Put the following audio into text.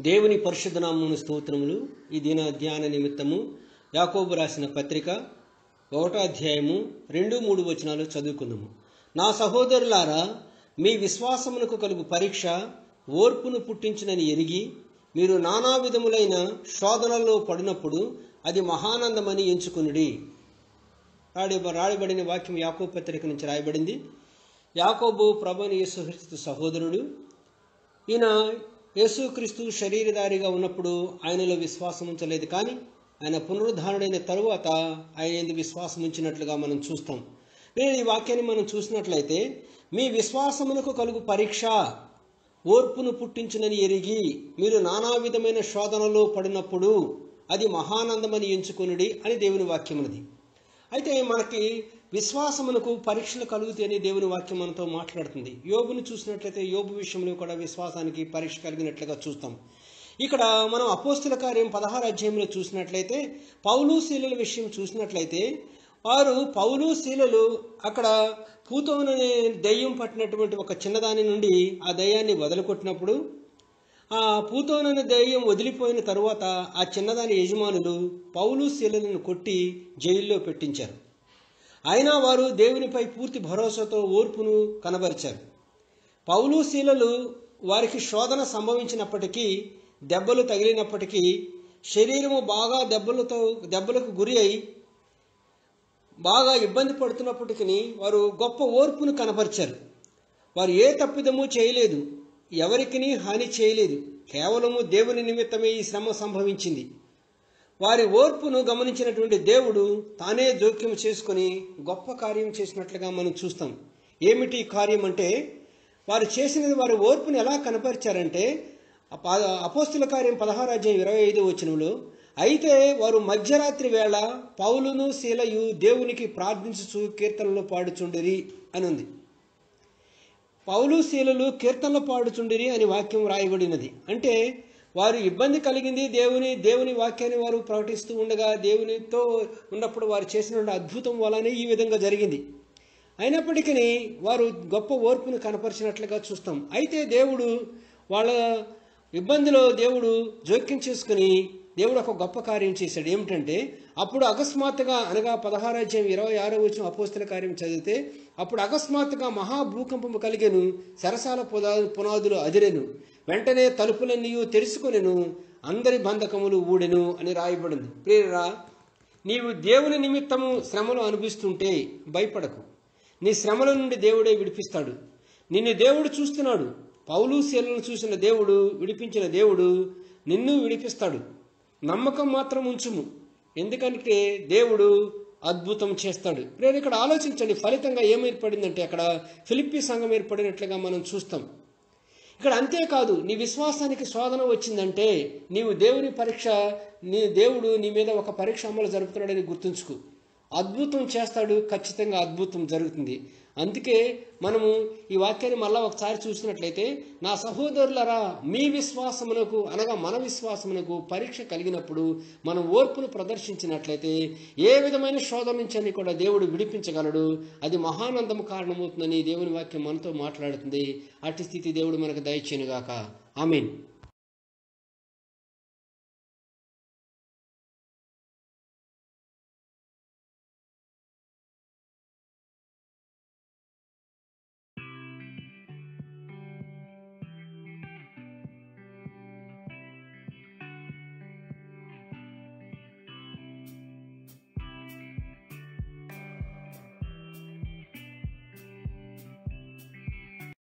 దేవుని పరిశుద్ధ నామమును స్తోత్రములు ఈ దిన ధ్యాన నిమిత్తము యాకోబు రాసిన పత్రిక ఒకటో అధ్యాయము రెండు మూడు వచనాలు చదువుకుందాము నా సహోదరులారా మీ విశ్వాసమునకు కలుగు పరీక్ష ఓర్పును పుట్టించునని ఎరిగి మీరు నానా విధములైన శోధనలో పడినప్పుడు అది మహానందమని ఎంచుకునుడి రాడి రాయబడిన వాక్యం యాకోబు పత్రిక నుంచి రాయబడింది యాకోబు ప్రభుని యేసుక్రీస్తు సహోదరుడు ఈయన యేసుక్రీస్తు శరీరధారిగా ఉన్నప్పుడు ఆయనలో విశ్వాసం ఉంచలేదు కానీ ఆయన పునరుద్ధారుడైన తరువాత ఆయన ఎందు విశ్వాసం ఉంచినట్లుగా మనం చూస్తాం నేను ఈ వాక్యాన్ని మనం చూసినట్లయితే మీ విశ్వాసమునకు కలుగు పరీక్ష ఓర్పును పుట్టించునని ఎరిగి మీరు నానా విధమైన శోధనలో పడినప్పుడు అది మహానందమని ఎంచుకునుడి అని దేవుని వాక్యమునది అయితే మనకి విశ్వాసమునకు పరీక్షలు కలుగుతాయని దేవుని వాక్యం మనతో మాట్లాడుతుంది యోబును చూసినట్లయితే యోబు విషయంలో కూడా విశ్వాసానికి పరీక్ష కలిగినట్లుగా చూస్తాం ఇక్కడ మనం అపోస్తుల కార్యం పదహారు అధ్యాయంలో చూసినట్లయితే పౌలు శీలల విషయం చూసినట్లయితే వారు పౌలు శీలలు అక్కడ పూతోననే దెయ్యం పట్టినటువంటి ఒక చిన్నదాని నుండి ఆ దయ్యాన్ని వదలకొట్టినప్పుడు ఆ పూతోననే దెయ్యం వదిలిపోయిన తరువాత ఆ చిన్నదాని యజమానులు పౌలు శీలలను కొట్టి జైల్లో పెట్టించారు అయినా వారు దేవునిపై పూర్తి భరోసాతో ఓర్పును కనబరిచారు పౌలు శీలలు వారికి శోధన సంభవించినప్పటికీ దెబ్బలు తగిలినప్పటికీ శరీరము బాగా దెబ్బలతో దెబ్బలకు గురి అయి బాగా ఇబ్బంది పడుతున్నప్పటికీ వారు గొప్ప ఓర్పును కనపరిచారు వారు ఏ తప్పిదము చేయలేదు ఎవరికి హాని చేయలేదు కేవలము దేవుని నిమిత్తమే ఈ శ్రమ సంభవించింది వారి ఓర్పును గమనించినటువంటి దేవుడు తానే జోక్యం చేసుకుని గొప్ప కార్యం చేసినట్లుగా మనం చూస్తాం ఏమిటి కార్యం అంటే వారు చేసినది వారి ఓర్పుని ఎలా కనపరిచారంటే అపోస్తుల కార్యం పదహారు అధ్యాయం ఇరవై ఐదు వచనంలో అయితే వారు మధ్యరాత్రి వేళ పౌలును శీలయు దేవునికి ప్రార్థించుచు కీర్తనలు పాడుచుండిరి అని ఉంది పౌలు శీలలు కీర్తనలు పాడుచుండిరి అని వాక్యం రాయబడినది అంటే వారు ఇబ్బంది కలిగింది దేవుని దేవుని వాక్యాన్ని వారు ప్రకటిస్తూ ఉండగా దేవునితో ఉన్నప్పుడు వారు చేసిన అద్భుతం వలనే ఈ విధంగా జరిగింది అయినప్పటికీ వారు గొప్ప ఓర్పును కనపరిచినట్లుగా చూస్తాం అయితే దేవుడు వాళ్ళ ఇబ్బందిలో దేవుడు జోక్యం చేసుకుని దేవుడు ఒక గొప్ప కార్యం చేశాడు ఏమిటంటే అప్పుడు అకస్మాత్తుగా అనగా పదహారాజ్యం ఇరవై ఆరో వచ్చిన అపోస్తుల కార్యం చదివితే అప్పుడు అకస్మాత్తుగా మహాభూకంపము కలిగెను సరసాల పుదా పునాదులు అదిరెను వెంటనే తలుపులన్నీ తెరుచుకొనెను అందరి బంధకములు ఊడెను అని రాయబడింది ప్రేరా నీవు దేవుని నిమిత్తము శ్రమలు అనిపిస్తుంటే భయపడకు నీ శ్రమల నుండి దేవుడే విడిపిస్తాడు నిన్ను దేవుడు చూస్తున్నాడు పౌలు శీలను చూసిన దేవుడు విడిపించిన దేవుడు నిన్ను విడిపిస్తాడు నమ్మకం మాత్రం ఉంచుము ఎందుకంటే దేవుడు అద్భుతం చేస్తాడు నేను ఇక్కడ ఆలోచించండి ఫలితంగా ఏమేర్పడిందంటే అక్కడ ఫిలిప్పి సంఘం ఏర్పడినట్లుగా మనం చూస్తాం ఇక్కడ అంతేకాదు నీ విశ్వాసానికి శోధన వచ్చిందంటే నీవు దేవుని పరీక్ష నీ దేవుడు నీ మీద ఒక పరీక్ష అమలు జరుపుతున్నాడని గుర్తుంచుకో అద్భుతం చేస్తాడు ఖచ్చితంగా అద్భుతం జరుగుతుంది అందుకే మనము ఈ వాక్యాన్ని మళ్ళా ఒకసారి చూసినట్లయితే నా సహోదరులరా మీ విశ్వాసమునకు అనగా మన విశ్వాసమునకు పరీక్ష కలిగినప్పుడు మనం ఓర్పును ప్రదర్శించినట్లయితే ఏ విధమైన శోధన నుంచి అని కూడా దేవుడు విడిపించగలడు అది మహానందము కారణమవుతుందని దేవుని వాక్యం మనతో మాట్లాడుతుంది అట్టి స్థితి దేవుడు మనకు దయచేనుగాక ఆమెన్